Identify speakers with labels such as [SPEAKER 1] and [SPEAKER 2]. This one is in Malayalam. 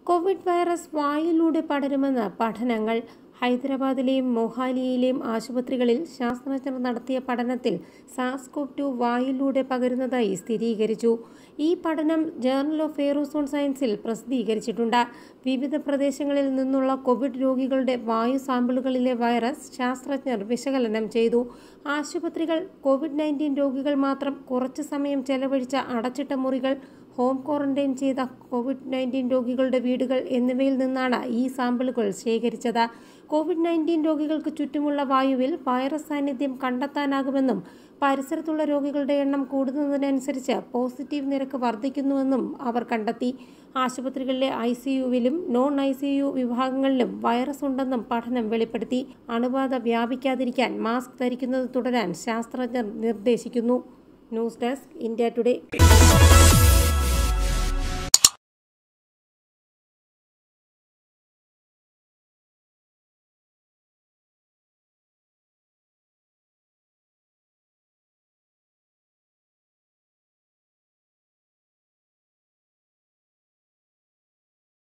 [SPEAKER 1] കോവിഡ് വൈറസ് വായിലൂടെ പടരുമെന്ന് പഠനങ്ങൾ ഹൈദരാബാദിലെയും മൊഹാലിയിലെയും ആശുപത്രികളിൽ ശാസ്ത്രജ്ഞർ നടത്തിയ പഠനത്തിൽ സാസ്കോവ് ടു വായിലൂടെ പകരുന്നതായി സ്ഥിരീകരിച്ചു ഈ പഠനം ജേർണൽ ഓഫ് എയറോസോൺ സയൻസിൽ പ്രസിദ്ധീകരിച്ചിട്ടുണ്ട് വിവിധ പ്രദേശങ്ങളിൽ നിന്നുള്ള കോവിഡ് രോഗികളുടെ വായു സാമ്പിളുകളിലെ വൈറസ് ശാസ്ത്രജ്ഞർ വിശകലനം ചെയ്തു ആശുപത്രികൾ കോവിഡ് നയൻറ്റീൻ രോഗികൾ മാത്രം കുറച്ചു സമയം ചെലവഴിച്ച അടച്ചിട്ട മുറികൾ ഹോം ക്വാറന്റൈൻ ചെയ്ത കോവിഡ് നയൻറ്റീൻ രോഗികളുടെ വീടുകൾ എന്നിവയിൽ നിന്നാണ് ഈ സാമ്പിളുകൾ ശേഖരിച്ചത് കോവിഡ് നയൻറ്റീൻ രോഗികൾക്ക് ചുറ്റുമുള്ള വായുവിൽ വൈറസ് സാന്നിധ്യം കണ്ടെത്താനാകുമെന്നും പരിസരത്തുള്ള രോഗികളുടെ എണ്ണം കൂടുന്നതിനനുസരിച്ച് പോസിറ്റീവ് നിരക്ക് വർദ്ധിക്കുന്നുവെന്നും അവർ കണ്ടെത്തി ആശുപത്രികളിലെ ഐ സി യുവിലും നോൺ ഐ സി യു വിഭാഗങ്ങളിലും വൈറസ് ഉണ്ടെന്നും പഠനം വെളിപ്പെടുത്തി അണുബാധ വ്യാപിക്കാതിരിക്കാൻ മാസ്ക് ധരിക്കുന്നത് തുടരാൻ ശാസ്ത്രജ്ഞർ നിർദ്ദേശിക്കുന്നു ന്യൂസ് ഡെസ്ക് ഇന്ത്യ ടുഡേ